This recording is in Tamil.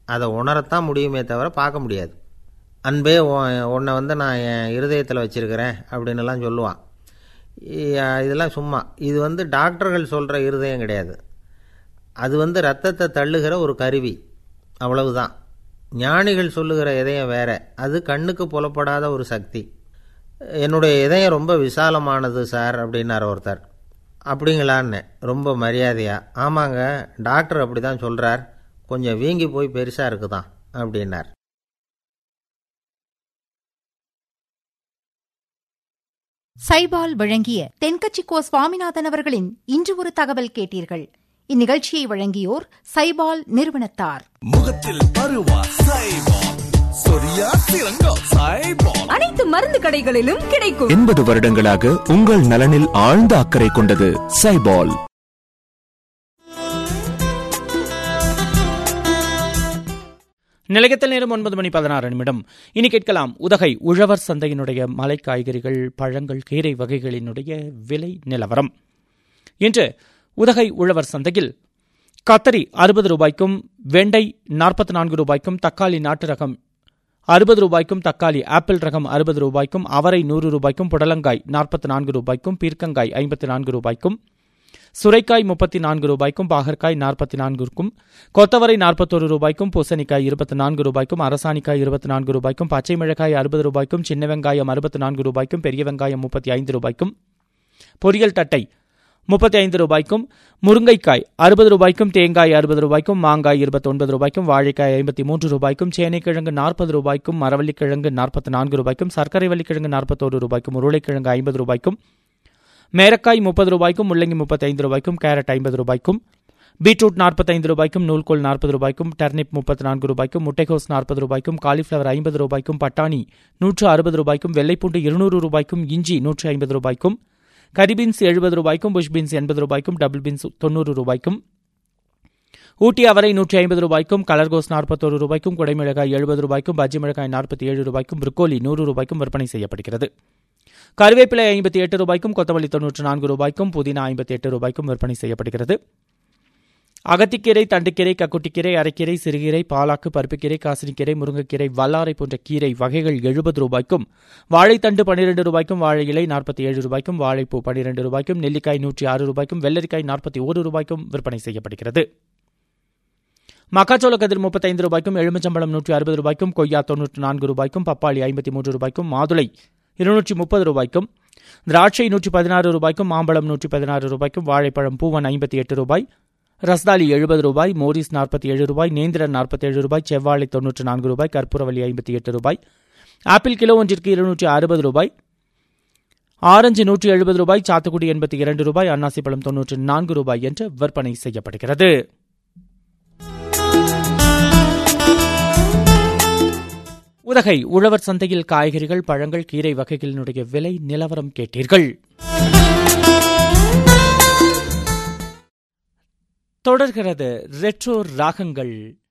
அதை உணரத்தான் முடியுமே தவிர பார்க்க முடியாது அன்பே உன்- உன்னை வந்து நான் என் இருதயத்தில் வச்சிருக்கிறேன் அப்படின்னுலாம் சொல்லுவான் இ- இதெல்லாம் சும்மா இது வந்து டாக்டர்கள் சொல்கிற இருதயம் கிடையாது அது வந்து ரத்தத்தை தள்ளுகிற ஒரு கருவி அவ்வளவுதான் ஞானிகள் சொல்லுகிற இதயம் வேற அது கண்ணுக்கு புலப்படாத ஒரு சக்தி என்னுடைய இதயம் ரொம்ப விசாலமானது சார் அப்படின்னார் ஒருத்தர் அப்படிங்களான்னு ரொம்ப மரியாதையா ஆமாங்க டாக்டர் அப்படி தான் சொல்கிறார் கொஞ்சம் வீங்கி போய் பெருசாக இருக்குதான் அப்படின்னார் சைபால் வழங்கிய தென்கட்சி கோ சுவாமிநாதன் அவர்களின் இன்று ஒரு தகவல் கேட்டீர்கள் இந்நிகழ்ச்சியை வழங்கியோர் சைபால் நிறுவனத்தார் முகத்தில் பருவா சைபால் சொரியா சிறங்கா சைபால் அனைத்து மருந்து கடைகளிலும் கிடைக்கும் எண்பது வருடங்களாக உங்கள் நலனில் ஆழ்ந்த அக்கறை கொண்டது சைபால் நிலையத்தில் நேரம் ஒன்பது மணி பதினாறு நிமிடம் இனி கேட்கலாம் உதகை உழவர் சந்தையினுடைய மலை காய்கறிகள் பழங்கள் கீரை வகைகளினுடைய விலை நிலவரம் இன்று உதகை உழவர் சந்தையில் கத்தரி அறுபது ரூபாய்க்கும் வெண்டை நாற்பத்தி நான்கு ரூபாய்க்கும் தக்காளி நாட்டு ரகம் அறுபது ரூபாய்க்கும் தக்காளி ஆப்பிள் ரகம் அறுபது ரூபாய்க்கும் அவரை நூறு ரூபாய்க்கும் புடலங்காய் நாற்பத்தி நான்கு ரூபாய்க்கும் பீர்க்கங்காய் ஐம்பத்தி நான்கு ரூபாய்க்கும் சுரைக்காய் முப்பத்தி நான்கு ரூபாய்க்கும் பாகற்காய் நாற்பத்தி நான்குக்கும் கொத்தவரை நாற்பத்தொரு ரூபாய்க்கும் பூசணிக்காய் இருபத்தி நான்கு ரூபாய்க்கும் அரசாணிக்காய் இருபத்தி நான்கு ரூபாய்க்கும் பச்சை மிளகாய் அறுபது ரூபாய்க்கும் சின்ன வெங்காயம் அறுபத்தி நான்கு ரூபாய்க்கும் பெரிய வெங்காயம் முப்பத்தி ஐந்து ரூபாய்க்கும் பொரியல் தட்டை முப்பத்தி ஐந்து ரூபாய்க்கும் முருங்கைக்காய் அறுபது ரூபாய்க்கும் தேங்காய் அறுபது ரூபாய்க்கும் மாங்காய் இருபத்தி ஒன்பது ரூபாய்க்கும் வாழைக்காய் ஐம்பத்தி மூன்று ரூபாய்க்கும் சேனைக்கிழங்கு நாற்பது ரூபாய்க்கும் மரவள்ளிக்கிழங்கு நாற்பத்தி நான்கு ரூபாய்க்கும் சர்க்கரை வள்ளிக்கிழங்கு நாற்பத்தோரு ரூபாய்க்கும் உருளைக்கிழங்கு ஐம்பது ரூபாய்க்கும் மேரக்காய் முப்பது ரூபாய்க்கும் முள்ளங்கி முப்பத்தைந்து ரூபாய்க்கும் கேரட் ஐம்பது ரூபாய்க்கும் பீட்ரூட் நாற்பத்தைந்து ரூபாய்க்கும் நூல்கோல் நாற்பது ரூபாய்க்கும் டர்னிப் முப்பத்தி நான்கு ரூபாய்க்கும் முட்டைகோஸ் நாற்பது ரூபாய்க்கும் காலிஃப்ளவர் ஐம்பது ரூபாய்க்கும் பட்டாணி நூற்று அறுபது ரூபாய்க்கும் வெள்ளைப்பூண்டு இருநூறு ரூபாய்க்கும் இஞ்சி நூற்று ஐம்பது ரூபாய்க்கும் கரிபீன்ஸ் எழுபது ரூபாய்க்கும் புஷ் பீன்ஸ் எண்பது ரூபாய்க்கும் டபுள் பீன்ஸ் தொண்ணூறு ரூபாய்க்கும் ஊட்டி அவரை நூற்றி ஐம்பது ரூபாய்க்கும் கலர்கோஸ் நாற்பத்தோரு ரூபாய்க்கும் குடைமிளகாய் எழுபது ரூபாய்க்கும் பஜ்ஜி மிளகாய் நாற்பத்தி ஏழு ரூபாய்க்கும் ப்ரோக்கோலி நூறு ரூபாய்க்கும் விற்பனை செய்யப்படுகிறது கருவேப்பிலை ஐம்பத்தி எட்டு ரூபாய்க்கும் கொத்தமல்லி தொன்னூற்று நான்கு ரூபாய்க்கும் புதினா ஐம்பத்தி எட்டு ரூபாய்க்கும் விற்பனை செய்யப்படுகிறது அகத்திக்கீரை தண்டுக்கீரை கக்குட்டிக்கீரை அரைக்கீரை சிறுகீரை பாலாக்கு பருப்புக்கீரை காசினிக்கீரை முருங்கைக்கீரை வல்லாரை போன்ற கீரை வகைகள் எழுபது ரூபாய்க்கும் வாழைத்தண்டு பன்னிரண்டு ரூபாய்க்கும் வாழை இலை நாற்பத்தி ஏழு ரூபாய்க்கும் வாழைப்பூ பன்னிரண்டு ரூபாய்க்கும் நெல்லிக்காய் நூற்றி ஆறு ரூபாய்க்கும் வெள்ளரிக்காய் நாற்பத்தி ஒரு ரூபாய்க்கும் விற்பனை செய்யப்படுகிறது மக்காச்சோள கதிர் முப்பத்தைந்து ரூபாய்க்கும் எலுமிச்சம்பழம் நூற்றி அறுபது ரூபாய்க்கும் கொய்யா தொன்னூற்று நான்கு ரூபாய்க்கும் பப்பாளி ஐம்பத்தி மூன்று ரூபாய்க்கும் மாதுளை இருநூற்றி முப்பது ரூபாய்க்கும் திராட்சை நூற்றி பதினாறு ரூபாய்க்கும் மாம்பழம் நூற்றி பதினாறு ரூபாய்க்கும் வாழைப்பழம் பூவன் ஐம்பத்தி எட்டு ரூபாய் ரஸ்தாலி எழுபது ரூபாய் மோரிஸ் நாற்பத்தி ஏழு ரூபாய் நேந்திரன் நாற்பத்தி ஏழு ரூபாய் செவ்வாழை தொன்னூற்று நான்கு ரூபாய் கற்பூரவல்லி ஐம்பத்தி எட்டு ரூபாய் ஆப்பிள் கிலோ ஒன்றிற்கு இருநூற்றி அறுபது ரூபாய் ஆரஞ்சு நூற்றி எழுபது ரூபாய் சாத்துக்குடி எண்பத்தி இரண்டு ரூபாய் அன்னாசி பழம் தொன்னூற்று நான்கு ரூபாய் என்று விற்பனை செய்யப்படுகிறது உதகை உழவர் சந்தையில் காய்கறிகள் பழங்கள் கீரை வகைகளினுடைய விலை நிலவரம் கேட்டீர்கள் தொடர்கிறது ரெட்ரோ ராகங்கள்